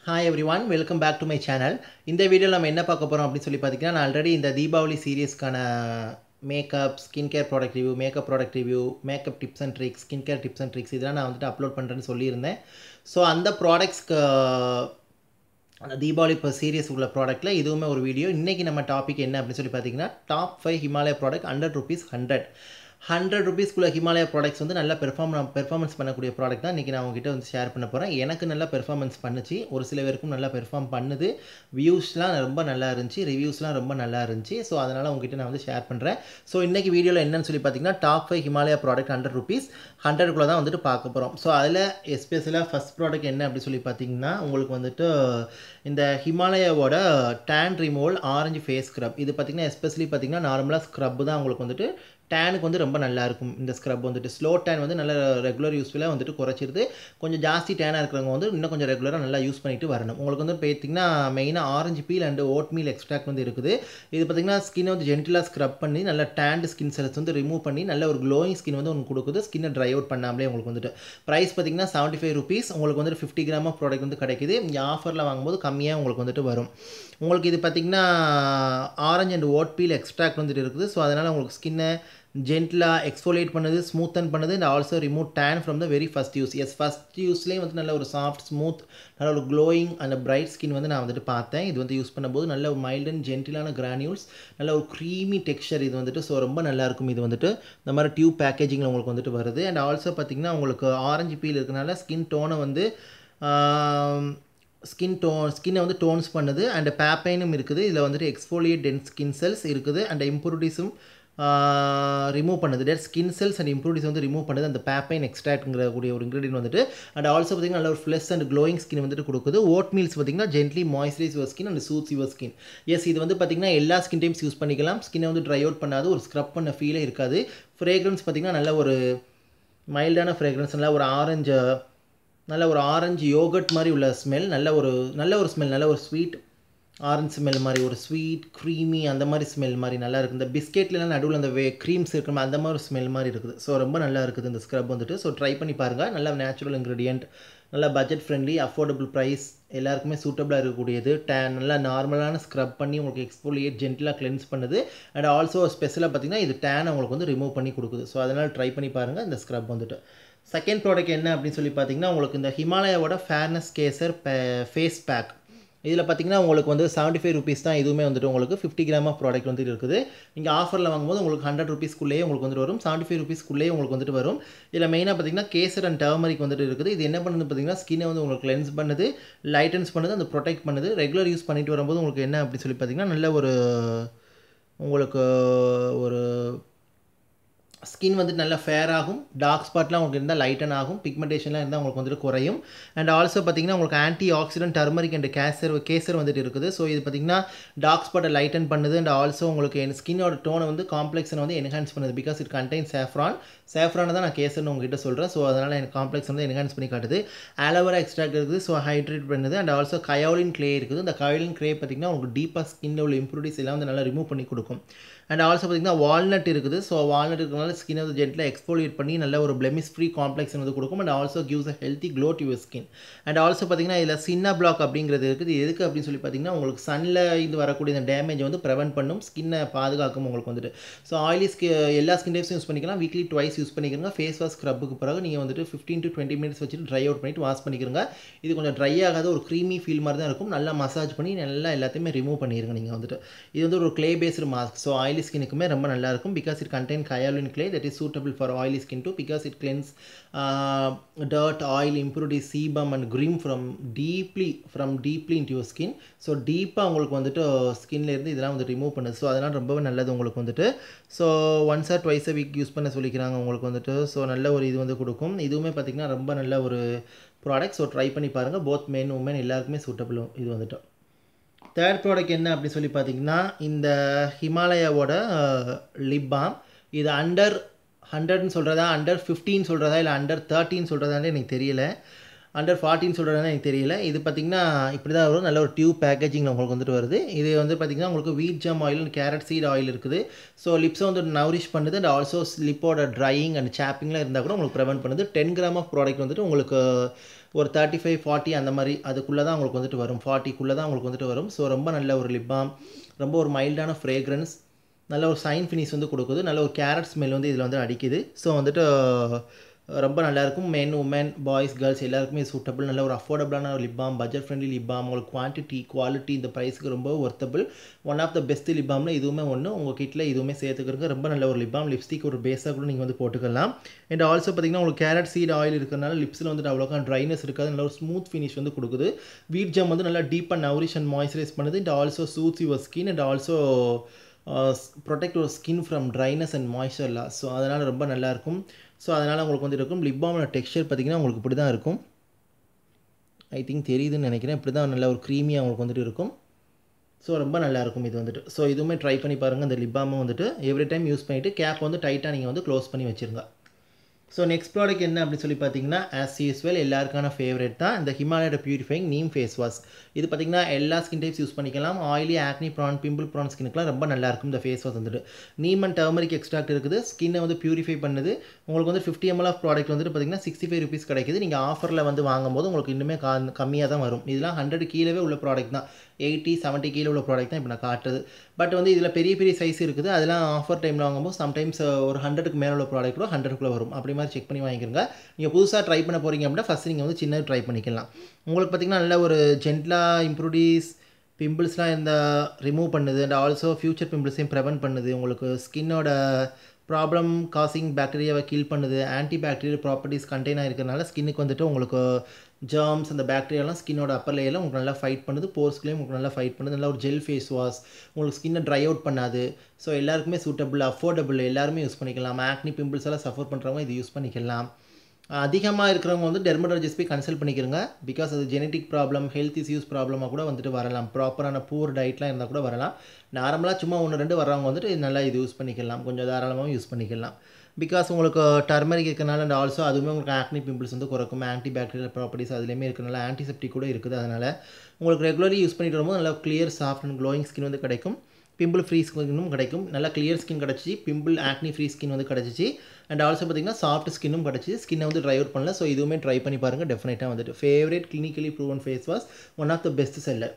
hi everyone welcome back to my channel இந்த வீடியோவில் நம்ம என்ன பார்க்க போகிறோம் அப்படின்னு சொல்லி பார்த்தீங்கன்னா நான் ஆல்ரெடி இந்த தீபாவளி சீரியஸ்க்கான makeup skin care product review makeup product review makeup tips and tricks skin care tips and tricks இதெல்லாம் நான் வந்துட்டு அப்லோட் பண்ணுறேன்னு சொல்லியிருந்தேன் ஸோ அந்த ப்ராடக்ட்ஸ்க்கு அந்த தீபாவளி இப்போ சீரியஸ் உள்ள ப்ராடக்ட்டில் இதுவுமே ஒரு வீடியோ இன்றைக்கி நம்ம டாபிக் என்ன அப்படின்னு சொல்லி பார்த்தீங்கன்னா top five Himalaya product hundred rupees hundred hundred ருபீஸ்க்குள்ள ஹிமாலயா ப்ராடக்ட்ஸ் வந்து நல்லா பெர்ஃபார்ம் பெர்ஃபார்மன்ஸ் பண்ணக்கூடிய ப்ராடக்ட் தான் இன்றைக்கி நான் உங்ககிட்ட வந்து ஷேர் பண்ண போகிறேன் எனக்கு நல்லா பெர்ஃபார்மன்ஸ் பண்ணுச்சு ஒரு சில பேருக்கும் நல்லா பெர்ஃபார்ம் பண்ணுது வியூஸ்லாம் ரொம்ப நல்லா இருந்துச்சு ரிவ்யூஸ்லாம் ரொம்ப நல்லா இருந்துச்சு ஸோ அதனால் உங்ககிட்ட நான் வந்து ஷேர் பண்ணுறேன் ஸோ இன்றைக்கி வீடியோவில் என்னன்னு சொல்லி பார்த்தீங்கன்னா top five Himalaya product hundred rupees ஹண்ட்ரட்குள்ளே தான் வந்துட்டு பார்க்க போகிறோம் ஸோ அதில் எஸ்பெஷலாக ஃபஸ்ட் ப்ராடக்ட் என்ன அப்படி சொல்லி பார்த்தீங்கன்னா உங்களுக்கு வந்துட்டு இந்த ஹிமாலயாவோட tan removal orange face scrub இது பார்த்திங்கன்னா எஸ்பெஷலி பார்த்திங்கன்னா நார்மலாக ஸ்க்ரப் தான் உங்களுக்கு வந்துட்டு டேனுக்கு வந்து ரொம்ப நல்லா இருக்கும் இந்த ஸ்க்ரப் வந்துட்டு ஸ்லோ டேன் வந்து நல்ல ரெகுலர் யூஸ்ஃபுல்லாக வந்துட்டு குறைச்சிருது கொஞ்சம் ஜாஸ்தி டேனாக இருக்கிறவங்க வந்து இன்னும் கொஞ்சம் ரெகுலராக நல்லா யூஸ் பண்ணிட்டு வரணும் உங்களுக்கு வந்து பார்த்தீங்கன்னா மெயினாக orange peel and oatmeal extract வந்து இருக்குது இது பார்த்திங்கன்னா ஸ்கின் வந்து ஜென்டிலாக ஸ்க்ரப் பண்ணி நல்லா டேண்ட் ஸ்கின் செல்ஸ் வந்து ரிமூவ் பண்ணி நல்ல ஒரு க்ளோயிங் ஸ்கின் வந்து உங்களுக்கு கொடுக்குது ஸ்கின்னை ட்ரை அவுட் பண்ணாமலே உங்களுக்கு வந்துட்டு ப்ரைஸ் பார்த்திங்கன்னா செவன்ட்டி ஃபைவ் ருபீஸ் உங்களுக்கு வந்துட்டு ஃபிஃப்டி கிராம் ஆஃப் ப்ராடக்ட் வந்து கிடைக்குது இங்கே ஆஃபரில் வாங்கும்போது கம்மியாக உங்களுக்கு வந்துட்டு வரும் உங்களுக்கு இது பார்த்திங்கன்னா orange and oat peel extract வந்துட்டு இருக்குது ஸோ அதனால் உங்களுக்கு ஸ்கின்னை ஜென்டிலாக எக்ஸ்ஃபோலேட் பண்ணுது ஸ்மூத்தன் பண்ணுது and also remove tan from the very first use as first யூஸ்லேயும் வந்து நல்ல ஒரு சாஃப்ட் ஸ்மூத் நல்ல ஒரு க்ளோயிங் அந்த பிரைட் ஸ்கின் வந்து நான் வந்துட்டு பார்த்தேன் இது வந்து யூஸ் பண்ணும்போது நல்ல ஒரு மைல்ட் அண்ட் ஜென்டிலான கிரானியூல்ஸ் நல்ல ஒரு க்ரீமி டெக்ஸ்சர் இது வந்துட்டு ஸோ ரொம்ப நல்லாயிருக்கும் இது வந்துட்டு இந்த மாதிரி டியூப் பேக்கேஜிங்கில் உங்களுக்கு வந்துட்டு வருது அண்ட் ஆல்சோ பார்த்திங்கன்னா உங்களுக்கு ஆரஞ்சு பீல் இருக்கனால ஸ்கின் டோனை வந்து ஸ்கின் டோ ஸ்கின்னை வந்து டோன்ஸ் பண்ணுது அண்ட் பேப்பைனும் இருக்குது இதில் வந்துட்டு எக்ஸ்ஃபோலியேட் டென் ஸ்கின் செல்ஸ் இருக்குது அண்ட் இம்ப்யூரிட்டிஸும் ரிமூவ் பண்ணுது dead skin cells and impurities வந்து ரிமூவ் பண்ணுது அந்த பேப்பைன் எக்ஸ்ட்ராக்ட்ங்கிற கூடிய ஒரு இன்க்ரீடியன் வந்துட்டு அண்ட் ஆல்சோ பார்த்திங்கன்னா நல்ல ஒரு ஃப்ளெஸ் அண்ட் க்ளோயிங் ஸ்கின் வந்துட்டு கொடுக்குது ஓட் மீல்ஸ் பார்த்திங்கன்னா gently moisturise your skin and soothes your skin as இது வந்து பார்த்திங்கன்னா எல்லா ஸ்கின் டைம்ஸ் யூஸ் பண்ணிக்கலாம் ஸ்கின்னை வந்து ட்ரை அவுட் பண்ணாது ஒரு ஸ்க்ரப் பண்ண ஃபீலே இருக்காது ஃப்ரேக்ரன்ஸ் பார்த்திங்கன்னா நல்ல ஒரு மைல்டான ஃப்ரேக்ரன்ஸ் நல்ல ஒரு ஆரஞ்சு நல்ல ஒரு ஆரஞ்சு யோகட் மாதிரி உள்ள ஸ்மெல் நல்ல ஒரு நல்ல ஒரு ஸ்மெல் நல்ல ஒரு ஸ்வீட் ஆரஞ்ச் ஸ்மெல் மாதிரி ஒரு ஸ்வீட் க்ரீமி அந்த மாதிரி ஸ்மெல் மாதிரி நல்லா இருக்குது இந்த பிஸ்கெட்லாம் நடுவில் அந்த வே க்ரீம்ஸ் இருக்கிற அந்த மாதிரி ஸ்மெல் மாதிரி இருக்குது ஸோ ரொம்ப நல்லா இருக்குது இந்த ஸ்க்ரப் வந்துட்டு ஸோ ட்ரை பண்ணி பாருங்கள் நல்லா நேச்சுரல் இன்க்ரீடியன்ட் நல்லா பட்ஜெட் ஃப்ரெண்ட்லி அஃபோர்டபுள் ப்ரைஸ் எல்லாருக்குமே சூட்டபிளாக இருக்கக்கூடியது டேன் நல்லா நார்மலான ஸ்க்ரப் பண்ணி உங்களுக்கு எக்ஸ்போலியேட் ஜென்டிலாக கிளென்ஸ் பண்ணுது அண்ட் ஆல்சோ ஸ்பெஷலாக பார்த்தீங்கன்னா இது டேன் உங்களுக்கு வந்து ரிமூவ் பண்ணி கொடுக்குது ஸோ அதனால் ட்ரை பண்ணி பாருங்கள் இந்த ஸ்க்ரப் வந்துட்டு செகண்ட் ப்ராடக்ட் என்ன அப்படின்னு சொல்லி பார்த்தீங்கன்னா உங்களுக்கு இந்த ஹிமாலயாவோட ஃபேர்னஸ் கேசர் ஃபேஸ் பேக் இதில் பார்த்தீங்கன்னா உங்களுக்கு வந்து செவன்ட்டி ஃபைவ் ருபீஸ் தான் இதுவுமே வந்துட்டு உங்களுக்கு ஃபிஃப்டி கிராம் ஆஃப் ப்ராடக்ட் வந்துட்டு இருக்குது நீங்கள் ஆஃபரில் வாங்கும்போது உங்களுக்கு ஹண்ட்ரட் ருபீஸ்க்குள்ளேயே உங்களுக்கு வந்துட்டு வரும் செவன்ட்டி ஃபைவ் ருபீஸ்க்குள்ளேயே உங்களுக்கு வந்துட்டு வரும் இதில் மெயினாக பார்த்தீங்கன்னா கேசர் அண்ட் டர்மரிக் வந்துட்டு இருக்குது இது என்ன பண்ணுது பார்த்தீங்கன்னா ஸ்கினை வந்து உங்களுக்கு கிளென்ஸ் பண்ணுது லைட்டன்ஸ் பண்ணுது அந்த ப்ரொடெக்ட் பண்ணுது ரெகுலர் யூஸ் பண்ணிட்டு வரும்போது உங்களுக்கு என்ன அப்படின்னு சொல்லி பார்த்தீங்கன்னா நல்ல ஒரு உங்களுக்கு ஒரு ஸ்கின் வந்துட்டு நல்லா ஃபேர் ஆகும் டார்க் ஸ்பாட்லாம் உங்களுக்கு இருந்தால் லைட்டன் ஆகும் பிக்மெண்டேஷன்லாம் இருந்தால் உங்களுக்கு வந்துட்டு குறையும் அண்ட் ஆல்சோ பார்த்திங்கன்னா உங்களுக்கு antioxidant turmeric and kesar kesar வந்துட்டு இருக்குது ஸோ இது பார்த்திங்கன்னா டார்க் ஸ்பாட்டை லைட்டன் பண்ணுது அண்ட் ஆல்சோ உங்களுக்கு என் ஸ்கின்னோட டோனை வந்து காம்ப்ளெக்ஸனை வந்து என்ஹான்ஸ் பண்ணுது பிகாஸ் இட் கண்டெயின் சேஃப்ரான் சேஃப்ரானை தான் நான் கேசர்னு உங்ககிட்ட சொல்கிறேன் ஸோ அதனால் எனக்கு காம்ப்ளெக்ஸ் வந்து என்ஹான்ஸ் பண்ணி காட்டுது ஆலோவேரா எக்ஸ்ட்ராக்ட் இருக்குது ஸோ ஹைட்ரேட் பண்ணுது அண்ட் ஆல்சோ கயோலின் க்ளே இருக்குது இந்த கயோலின் க்ளே பார்த்திங்கன்னா உங்களுக்கு டீப்பாக ஸ்கின்னில் உள்ள இம்ப்ரூவ்டிஸ் எல்லாம் வந்து நல்லா ரிமூவ் பண்ணி கொடுக்கும் அண்ட் ஆல்சோ பார்த்திங்கன்னா வால்நட் இருக்குது ஸோ வால்நட் இருக்கிறனால ஸ்கின் வந்து ஜென்ட்டில் எக்ஸ்போலியேட் பண்ணி நல்ல ஒரு பிளெமிஸ் ஃப்ரீ காம்ப்ளெக்ஸ் வந்து கொடுக்கும் and also gives a healthy glow to your skin and also பார்த்திங்கன்னா இதில் சின்ன பிளாக் அப்படிங்கிறது இருக்குது எதுக்கு அப்படின்னு சொல்லி பார்த்தீங்கன்னா உங்களுக்கு சன்னில் இது வரக்கூடிய இந்த டேமேஜ் வந்து ப்ரிவென்ட் பண்ணும் ஸ்கின்னை பாதுகாக்கும் உங்களுக்கு வந்துட்டு ஸோ ஆயிலி ஸ்கி எல்லா ஸ்கின் டைப்ஸும் யூஸ் பண்ணிக்கலாம் வீக்லி ட்வைஸ் யூஸ் பண்ணிக்கிறங்க ஃபேஸ் வாஷ் ஸ்க்ரப்புக்கு பிறகு நீங்கள் வந்துட்டு ஃபிஃப்டீன் டு டுவெண்ட்டி மினிட்ஸ் வச்சுட்டு ட்ரை அவுட் பண்ணிட்டு வாஷ் பண்ணிக்கிறங்க இது கொஞ்சம் ட்ரை ஆகாத ஒரு க்ரீமி ஃபீல் மாதிரி தான் இருக்கும் நல்லா மசாஜ் பண்ணி நல்லா எல்லாத்தையுமே ரிமூவ் பண்ணிடுங்க நீங்கள் வந்துட்டு இது வந்து ஒரு clay based mask so oily ஸ்கினுக்குமே ரொம்ப நல்லா இருக்கும் because it contain kaolin clay that is suitable for oily skin to because it cleanse dirt oil impurity sebum and grime from deeply from deeply in your skin so டீப்பாக உங்களுக்கு வந்துட்டு ஸ்கின்லேருந்து இதெல்லாம் வந்து remove பண்ணுது ஸோ அதெல்லாம் ரொம்பவே நல்லது உங்களுக்கு வந்துட்டு so once or twice a week use பண்ண சொல்லிக்கிறாங்க உங்களுக்கு வந்துட்டு ஸோ நல்ல ஒரு இது வந்து கொடுக்கும் இதுவுமே பார்த்திங்கன்னா ரொம்ப நல்ல ஒரு ப்ராடக்ட் ஸோ ட்ரை பண்ணி பாருங்கள் போத் மென் உமன் எல்லாருக்குமே சூட்டபிளும் இது வந்துட்டு தேர்ட் ப்ராடக்ட் என்ன அப்படின்னு சொல்லி பார்த்தீங்கன்னா இந்த ஹிமாலயாவோட லிப் பாம் இது அண்டர் ஹண்ட்ரட்னு சொல்கிறதா அண்டர் ஃபிஃப்டின் சொல்கிறதா இல்லை அண்டர் தேர்ட்டின்னு சொல்கிறதான்னு எனக்கு தெரியல அண்டர் ஃபார்ட்டின்னு சொல்கிறதா எனக்கு தெரியல இது பார்த்திங்கன்னா இப்படி தான் வரும் நல்ல ஒரு டியூப் பேக்கேஜிங்கில் உங்களுக்கு வந்துட்டு வருது இது வந்து பார்த்திங்கன்னா உங்களுக்கு wheat germ oil and carrot seed oil இருக்குது ஸோ லிப்ஸை வந்து நவரிஷ் பண்ணுது அண்ட் ஆல்சோ லிப்போட ட்ரையிங் அண்ட் சாப்பிங்லாம் இருந்தால் கூட உங்களுக்கு ப்ரிவென்ட் பண்ணுது டென் கிராம் ஆஃப் ப்ராடக்ட் வந்துட்டு உங்களுக்கு ஒரு தேர்ட்டி ஃபைவ் ஃபார்ட்டி அந்த மாதிரி அதுக்குள்ளே தான் உங்களுக்கு வந்துட்டு வரும் ஃபார்ட்டிக்குள்ளே தான் உங்களுக்கு வந்துட்டு வரும் ஸோ ரொம்ப நல்ல ஒரு லிப் பாம் ரொம்ப ஒரு மைல்டான ஃப்ரேக்ரன்ஸ் நல்ல ஒரு சைன் ஃபினிஷ் வந்து கொடுக்குது நல்ல ஒரு கேரட் ஸ்மெல் வந்து இதில் வந்து அடிக்குது ஸோ வந்துட்டு ரொம்ப நல்லாயிருக்கும் மென் உமன் பாய்ஸ் கேர்ள்ஸ் எல்லாருக்குமே சூட்டபிள் நல்ல ஒரு அஃபோர்டபுளான ஒரு lip balm budget friendly lip balm உங்களுக்கு குவான்டிட்டி குவாலிட்டி இந்த ப்ரைஸுக்கு ரொம்ப worthable one of the best lip பாம்னு இதுவுமே ஒன்று உங்கள் கிட்டில் இதுவுமே சேர்த்துக்கிறதுக்கு ரொம்ப நல்ல ஒரு லிப் பாம் லிப்ஸ்டிக் ஒரு பேஸாக கூட நீங்கள் வந்து போட்டுக்கலாம் அண்ட் ஆல்சோ பார்த்தீங்கன்னா உங்களுக்கு கேரட் சீட் ஆயில் இருக்கிறனால லிப்ஸில் வந்துட்டு அவ்வளோக்கா ட்ரைனஸ் இருக்காது நல்ல ஒரு ஸ்மூத் ஃபினிஷ் வந்து கொடுக்குது வீட் ஜம் வந்து நல்லா deep and nourish and moisturise பண்ணுது and also soothes your skin and also protect your skin from dryness and moisture loss so அதனால் ரொம்ப நல்லாயிருக்கும் ஸோ அதனால் உங்களுக்கு வந்து இருக்கும் லிப் பாமோட டெக்ஸ்சர் பார்த்திங்கன்னா உங்களுக்கு இப்படி தான் இருக்கும் ஐ திங்க் தெரியுதுன்னு நினைக்கிறேன் இப்படி தான் நல்ல ஒரு க்ரீமியாக உங்களுக்கு வந்துட்டு இருக்கும் ஸோ ரொம்ப நல்லாயிருக்கும் இது வந்துட்டு ஸோ இதுவுமே ட்ரை பண்ணி பாருங்கள் இந்த லிப் பாமும் வந்துட்டு எவ்ரி டைம் யூஸ் பண்ணிவிட்டு கேப் வந்து டைட்டாக நீங்கள் வந்து க்ளோஸ் பண்ணி வச்சுருங்க ஸோ நெக்ஸ்ட் ப்ராடக்ட் என்ன அப்படின்னு சொல்லி பார்த்தீங்கன்னா ஆஸ் யூஸ்வல் எல்லாருக்கான ஃபேவரட் தான் இந்த ஹிமாலயோட பியூரிஃபைங் நீம் ஃபேஸ் வாஷ் இது பார்த்தீங்கன்னா எல்லா ஸ்கின் டைப்ஸ் யூஸ் பண்ணிக்கலாம் oily acne prone pimple prone ஸ்கினுக்குலாம் ரொம்ப நல்லாயிருக்கும் இந்த ஃபேஸ் வாஷ் வந்துட்டு நீம் அண்ட் டர்மரிக் எக்ஸ்ட்ராக்ட் இருக்குது ஸ்கின்னை வந்து பியூரிஃபை பண்ணுது உங்களுக்கு வந்து ஃபிஃப்டி எம்எல் ஆஃப் ப்ராடக்ட் வந்துட்டு பார்த்தீங்கன்னா சிக்ஸ்டி ஃபைவ் ருபீஸ் கிடைக்குது நீங்கள் ஆஃபரில் வந்து வாங்கும்போது உங்களுக்கு இன்னுமே கா கம்மியாக தான் வரும் இதெல்லாம் ஹண்ட்ரட் கீழே உள்ள ப்ராடக்ட் தான் எயிட்டி செவன்ட்டி கீழே உள்ள ப்ராடக்ட் தான் இப்போ நான் காட்டுறது பட் வந்து இதில் பெரிய பெரிய சைஸ் இருக்குது அதெல்லாம் ஆஃபர் டைமில் வாங்கும்போது சம்டைம்ஸ் ஒரு ஹண்ட்ரடுக்கு மேலே உள்ள ப்ராடக்ட் கூட ஹண்ட்ரட்குள்ளே வரும் அப்படி மாதிரி செக் பண்ணி வாங்கிக்கிறங்க நீங்கள் புதுசாக ட்ரை பண்ண போகிறீங்க அப்படின்னா ஃபஸ்ட் நீங்கள் வந்து சின்னது ட்ரை பண்ணிக்கலாம் உங்களுக்கு பார்த்திங்கன்னா நல்ல ஒரு ஜென்ட்லாக இம்ப்ரூடிஸ் பிம்பிள்ஸ்லாம் இந்த ரிமூவ் பண்ணுது அண்ட் ஆல்சோ ஃப்யூச்சர் பிம்பிள்ஸையும் ப்ரிவென்ட் பண்ணுது உங்களுக்கு ஸ்கின்னோட ப்ராப்ளம் காசிங் பாக்டீரியாவை கில் பண்ணுது ஆன்டி பாக்டீரியல் ப்ராப்பர்ட்டிஸ் கண்டெய்னாக இருக்கிறனால ஸ்கின்னுக்கு வந்துட்டு உங்களுக்கு ஜேர்ம்ஸ் அந்த பாக்டீரியாலாம் ஸ்கின்னோட அப்பர் லேயரில் உங்களுக்கு நல்லா ஃபைட் பண்ணுது போர்ஸ்லேயும் உங்களுக்கு நல்லா ஃபைட் பண்ணுது நல்லா ஒரு ஜெல் ஃபேஸ் வாஷ் உங்களுக்கு ஸ்கின்னை ட்ரை அவுட் பண்ணாது ஸோ எல்லாருக்குமே சூட்டபிள் அஃபோர்டபுள் எல்லாருமே யூஸ் பண்ணிக்கலாம் ஆக்னி பிம்பிள்ஸ் எல்லாம் சஃபர் பண்ணுறவங்க இது யூஸ் பண்ணிக்கலாம் அதிகமாக இருக்கிறவங்க வந்து டெர்மடாலஜிஸ்ட் போய் கன்சல்ட் பண்ணிக்கிறங்க பிகாஸ் அது ஜெனட்டிக் ப்ராப்ளம் ஹெல்த் இஸ்யூஸ் ப்ராப்ளமாக கூட வந்துட்டு வரலாம் ப்ராப்பரான பூர் டயட்லாம் இருந்தால் கூட வரலாம் நார்மலாக சும்மா ஒன்று ரெண்டு வர்றவங்க வந்துட்டு நல்லா இது யூஸ் பண்ணிக்கலாம் கொஞ்சம் தாராளமாக யூஸ் பண்ணிக்கலாம் பிகாஸ் உங்களுக்கு டர்மரிக் இருக்கிறனால அண்ட் ஆல்சோ அதுவுமே உங்களுக்கு ஆக்னி பிம்பிள்ஸ் வந்து குறைக்கும் ஆன்டி பாக்டீரியல் ப்ராப்பர்ட்டிஸ் அதுலேயுமே இருக்கிறனால ஆன்டிசெப்டிக் கூட இருக்குது அதனால் உங்களுக்கு ரெகுலரி யூஸ் பண்ணிட்டு வரும்போது நல்லா clear soft and glowing skin வந்து கிடைக்கும் பிம்பிள் ஃப்ரீ ஸ்கின்னும் கிடைக்கும் நல்லா கிளியர் ஸ்கின் கிடச்சி பிம்பிள் ஆக்னி ஃப்ரீ ஸ்கின் வந்து கிடச்சிச்சு அண்ட் ஆல்சோ பார்த்திங்கன்னா சாஃப்ட் ஸ்கின்னும் கிடச்சி ஸ்கின்னை வந்து ட்ரை அவுட் பண்ணல ஸோ இதுவுமே ட்ரை பண்ணி பாருங்கள் டெஃபினட்டாக வந்துட்டு favourite clinically proven face wash one of the best seller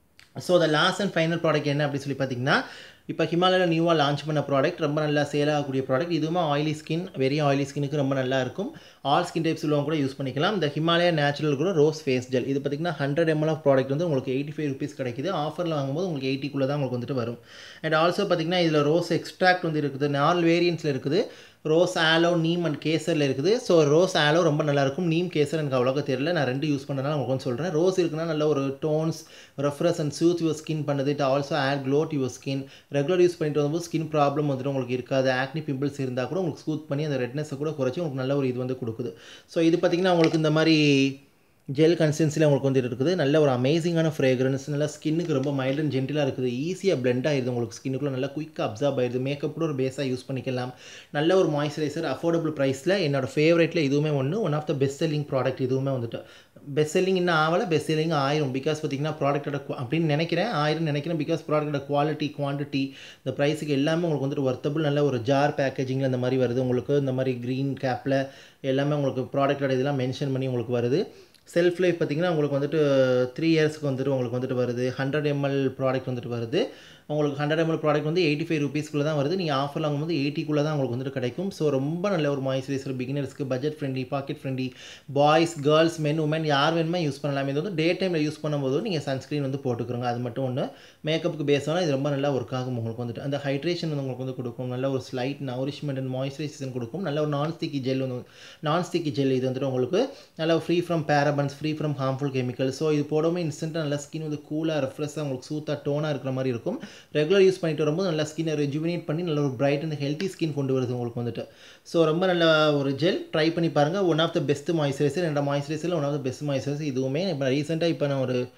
so the last and final product என்ன அப்படின்னு சொல்லி பார்த்தீங்கன்னா இப்போ ஹிமாலயா நியூவாக லான்ச் பண்ண ப்ராடக்ட் ரொம்ப நல்லா சேல் ஆகக்கூடிய ப்ராடக்ட் இதுவுமே ஆயிலி ஸ்கின் வெரி ஆயிலி ஸ்கினுக்கு ரொம்ப நல்லா இருக்கும் ஆல் ஸ்கின் டைப்ஸ் உள்ளவங்க கூட யூஸ் பண்ணிக்கலாம் இந்த ஹிமாலயா நேச்சுரல் கூட ரோஸ் ஃபேஸ் ஜெல் இது பார்த்திங்கன்னா ஹண்ட்ரட் எம்எல் ஆஃப் ப்ராடக்ட் வந்து உங்களுக்கு எயிட்டி ஃபைவ் ருபீஸ் கிடைக்குது ஆஃபரில் வாங்கும்போது உங்களுக்கு எயிட்டிக்குள்ளே தான் உங்களுக்கு வந்துட்டு வரும் அண்ட் ஆல்சோ பார்த்திங்கன்னா இதில் ரோஸ் எக்ஸ்ட்ராக்ட் வந்து இருக்குது நாலு வேரியன்ஸில் இருக்குது ரோஸ் ஆலோ நீம் அண்ட் கேசரில் இருக்குது ஸோ ரோஸ் ஆலோ ரொம்ப நல்லாயிருக்கும் நீம் கேசர் எனக்கு அவ்வளோக்கா தெரியல நான் ரெண்டு யூஸ் பண்ணனால உங்களுக்கு வந்து சொல்கிறேன் ரோஸ் இருக்குன்னா நல்ல ஒரு tones refresh and soothe your skin பண்ணுது it also add glow to your skin regular use பண்ணிட்டு வரும்போது ஸ்கின் ப்ராப்ளம் வந்துட்டு உங்களுக்கு இருக்காது ஆக்னி பிம்பிள்ஸ் இருந்தால் கூட உங்களுக்கு ஸ்மூத் பண்ணி அந்த ரெட்னஸை கூட குறைச்சி உங்களுக்கு நல்ல ஒரு இது வந்து கொடுக்குது ஸோ இது பார்த்திங்கன்னா உங்களுக்கு இந்த மாதிரி ஜெல் கன்சிஸ்டன்சியில் உங்களுக்கு வந்து இருக்குது நல்ல ஒரு அமேசிங்கான ஃப்ரேக்ரன்ஸ் நல்லா ஸ்கின்னுக்கு ரொம்ப மைல்ட் அண்ட் ஜென்டிலாக இருக்குது ஈஸியாக பிளெண்ட் ஆயிடுது உங்களுக்கு ஸ்கின்னுக்குள்ளே நல்லா குயிக்காக அப்சர்வ் ஆயிடுது மேக்கப் கூட ஒரு பேஸாக யூஸ் பண்ணிக்கலாம் நல்ல ஒரு மாய்ஸ்சரைசர் அஃபோர்டபுள் ப்ரைஸில் என்னோட ஃபேவரேட்டில் இதுவுமே ஒன்று one of the best selling product இதுவுமே வந்துட்டு பெஸ்ட் செல்லிங் இன்னும் ஆகலை பெஸ்ட் செல்லிங் ஆயிரும் பிகாஸ் பார்த்தீங்கன்னா ப்ராடக்ட்டோட அப்படின்னு நினைக்கிறேன் ஆயிரம் நினைக்கிறேன் பிகாஸ் ப்ராடக்ட்டோட குவாலிட்டி குவான்டிட்டி இந்த ப்ரைஸுக்கு எல்லாமே உங்களுக்கு வந்துட்டு ஒர்த்தபிள் நல்ல ஒரு ஜார் பேக்கேஜிங்கில் இந்த மாதிரி வருது உங்களுக்கு இந்த மாதிரி க்ரீன் கேப்பில் எல்லாமே உங்களுக்கு ப்ராடக்ட்டோட இதெல்லாம் மென்ஷன் பண்ணி உங்களுக்கு வருது செல்ஃப் லைஃப் பார்த்திங்கன்னா உங்களுக்கு வந்துட்டு த்ரீ இயர்ஸ்க்கு வந்துட்டு உங்களுக்கு வந்துட்டு வருது ஹண்ட்ரட் எம்எல் ப்ராடக்ட் வந்துட்டு வருது உங்களுக்கு ஹண்ட்ரட் எம்எல் ப்ராடக்ட் வந்து எயிட்டி ஃபைவ் ருபீஸ்க்குள்ளே தான் வருது நீங்கள் ஆஃபர் வாங்கும்போது எயிட்டிக்குள்ளே தான் உங்களுக்கு வந்துட்டு கிடைக்கும் ஸோ ரொம்ப நல்ல ஒரு மாய்ஸ்சரைசர் பிகினர்ஸ்க்கு budget friendly pocket friendly boys girls men women யார் வேணுமே யூஸ் பண்ணலாம் இது வந்து டே டைமில் யூஸ் பண்ணும்போது நீங்கள் சன்ஸ்க்ரீன் வந்து போட்டுக்கிறோங்க அது மட்டும் ஒன்று மேக்கப்புக்கு பேஸான இது ரொம்ப நல்லா ஒர்க் ஆகும் உங்களுக்கு வந்துட்டு அந்த ஹைட்ரேஷன் வந்து உங்களுக்கு வந்து கொடுக்கும் நல்ல ஒரு ஸ்லைட் நவரிஷ்மெண்ட் அண்ட் மாய்ஸ்சரைசேஷன் கொடுக்கும் நல்ல ஒரு நான் ஸ்டிக்கி ஜெல் வந்து நான் ஸ்டிக்கி ஜெல் இது வந்துட்டு உங்களுக்கு நல்ல free from parabens free from harmful chemical so இது போடாமல் இன்ஸ்டண்ட்டாக நல்லா ஸ்கின் வந்து கூலாக ரெஃப்ரெஷ்ஷாக உங்களுக்கு சூத்தாக டோனாக இருக்கிற மாதிரி இருக்கும் ரெகுலர் யூஸ் பண்ணிட்டு வரும்போது நல்லா ஸ்கின்னை ரெஜுவினேட் பண்ணி நல்ல ஒரு பிரைட் அண்ட் ஹெல்த்தி ஸ்கின் கொண்டு வருது உங்களுக்கு வந்துட்டு ஸோ ரொம்ப நல்ல ஒரு ஜெல் ட்ரை பண்ணி பாருங்கள் one of the best moisturiser என்னோட மாய்ஸ்சரைசரில் one of the best moisturiser இதுவுமே இப்போ ரீசெண்டாக இப்போ நான் ஒரு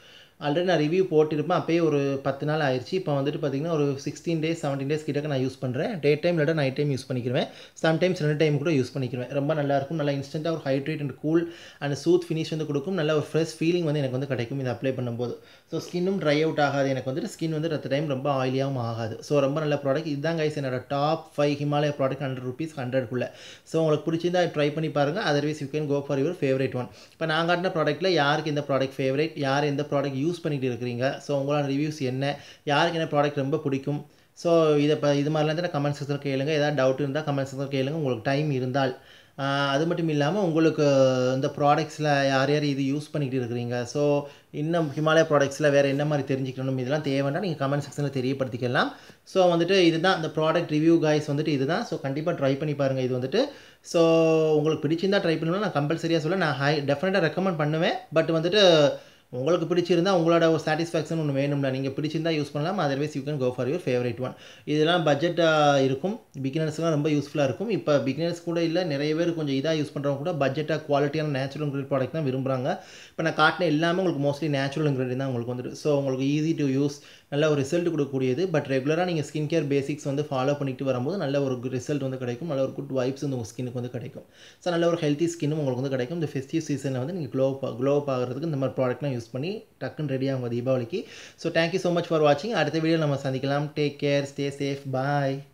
ஆல்ரெடி நான் ரிவ்யூ போட்டிருப்பேன் அப்போயே ஒரு பத்து நாள் ஆயிடுச்சு இப்போ வந்துட்டு பார்த்தீங்கன்னா ஒரு சிக்ஸ்டீன் டேஸ் செவன்டீன் டேஸ் கிட்டக்க நான் யூஸ் பண்ணுறேன் டே டைம் இல்லாட்டா நைட் டைம் யூஸ் பண்ணிக்கிறேன் சம்டைம்ஸ் ரெண்டு டைம் கூட யூஸ் பண்ணிக்கிறேன் ரொம்ப நல்லாயிருக்கும் நல்லா இன்ஸ்டண்ட்டாக ஒரு hydrate and cool and soothe finish வந்து கொடுக்கும் நல்ல ஒரு ஃப்ரெஷ் ஃபீலிங் வந்து எனக்கு வந்து கிடைக்கும் இதை அப்ளை பண்ணும்போது ஸோ ஸ்கின்னும் ட்ரை அவுட் ஆகாது எனக்கு வந்துட்டு ஸ்கின் வந்து அட் டைம் ரொம்ப ஆயிலியாகவும் ஆகாது ஸோ ரொம்ப நல்ல ப்ராடக்ட் இதுதான் கைஸ் என்னோட top five Himalaya product hundred rupees ஹண்ட்ரட்குள்ளே ஸோ உங்களுக்கு பிடிச்சிருந்தா ட்ரை பண்ணி பாருங்கள் otherwise you can go for your favourite one இப்போ நான் காட்டின ப்ராடக்ட்டில் யாருக்கு இந்த ப்ராடக்ட் ஃபேவரட் யார் எந்த ப்ராடக்ட் யூஸ் பண்ணிட்டு இருக்கிறீங்க ஸோ உங்களோட ரிவ்யூஸ் என்ன யாருக்கு என்ன ப்ராடக்ட் ரொம்ப பிடிக்கும் ஸோ இதை இப்போ இது மாதிரிலாம் தான் கமெண்ட் செக்ஷனில் கேளுங்க ஏதாவது டவுட் இருந்தால் கமெண்ட் செக்ஷனில் கேளுங்க உங்களுக்கு டைம் இருந்தால் ஆஹ் அது மட்டும் இல்லாமல் உங்களுக்கு இந்த ப்ராடக்ட்ஸில் யார் யார் இது யூஸ் பண்ணிக்கிட்டு இருக்கிறீங்க ஸோ இன்னும் ஹிமாலயா ப்ராடக்ட்ஸில் வேறு என்ன மாதிரி தெரிஞ்சுக்கணும் இதெல்லாம் தேவைன்னா நீங்கள் கமெண்ட் செக்ஷனில் தெரியப்படுத்திக்கலாம் ஸோ வந்துட்டு இதுதான் இந்த ப்ராடக்ட் ரிவ்யூ காய்ஸ் வந்துட்டு இதுதான் ஸோ கண்டிப்பாக ட்ரை பண்ணி பாருங்கள் இது வந்துட்டு ஸோ உங்களுக்கு பிடிச்சிருந்தா ட்ரை பண்ணலாம் நான் கம்பல்சரியாக சொல்ல நான் ஹை டெஃபினட்டாக ரெக்கமெண்ட் பண்ணுவேன் பட் வந்துட்டு உங்களுக்கு பிடிச்சிருந்தா உங்களோட ஒரு சாட்டிஸ்ஃபேக்ஷன் ஒன்று வேணும்ல நீங்கள் பிடிச்சிருந்தா யூஸ் பண்ணலாம் otherwise you can go for your favourite one இதெல்லாம் பட்ஜெட்டாக இருக்கும் பிகினர்ஸ்லாம் ரொம்ப யூஸ்ஃபுல்லாக இருக்கும் இப்போ பிகினர்ஸ் கூட இல்லை நிறைய பேர் கொஞ்சம் இதாக யூஸ் பண்ணுறவங்க கூட பட்ஜெட்டாக குவாலிட்டியான நேச்சுரல் இன்க்ரீடியன் ப்ராடக்ட் தான் விரும்புகிறாங்க இப்போ நான் காட்டின எல்லாமே உங்களுக்கு மோஸ்ட்லி நேச்சுரல் இன்க்ரீடியன் தான் உங்களுக்கு வந்துட்டு ஸோ உங்களுக்கு ஈஸி டு யூஸ் நல்ல ஒரு ரிசல்ட் கொடுக்கக்கூடியது பட் ரெகுலராக நீங்கள் ஸ்கின் கேர் பேசிக்ஸ் வந்து ஃபாலோ பண்ணிட்டு வரும்போது நல்ல ஒரு ரிசல்ட் வந்து கிடைக்கும் நல்ல ஒரு குட் வைப்ஸ் வந்து உங்கள் ஸ்கினுக்கு வந்து கிடைக்கும் ஸோ நல்ல ஒரு ஹெல்த்தி ஸ்கின்னும் உங்களுக்கு வந்து கிடைக்கும் இந்த ஃபெஸ்டிவ் சீசனில் வந்து நீங்கள் க்ளோ க்ளோ ஆகிறதுக்கு இந்த மாதிரி ப்ராடக்ட்லாம் யூஸ் பண்ணி டக்குன்னு ரெடி ஆகும் தீபாவளிக்கு so thank you so much for வாட்சிங் அடுத்த வீடியோ நம்ம சந்திக்கலாம் டேக் கேர் ஸ்டே சேஃப் பாய்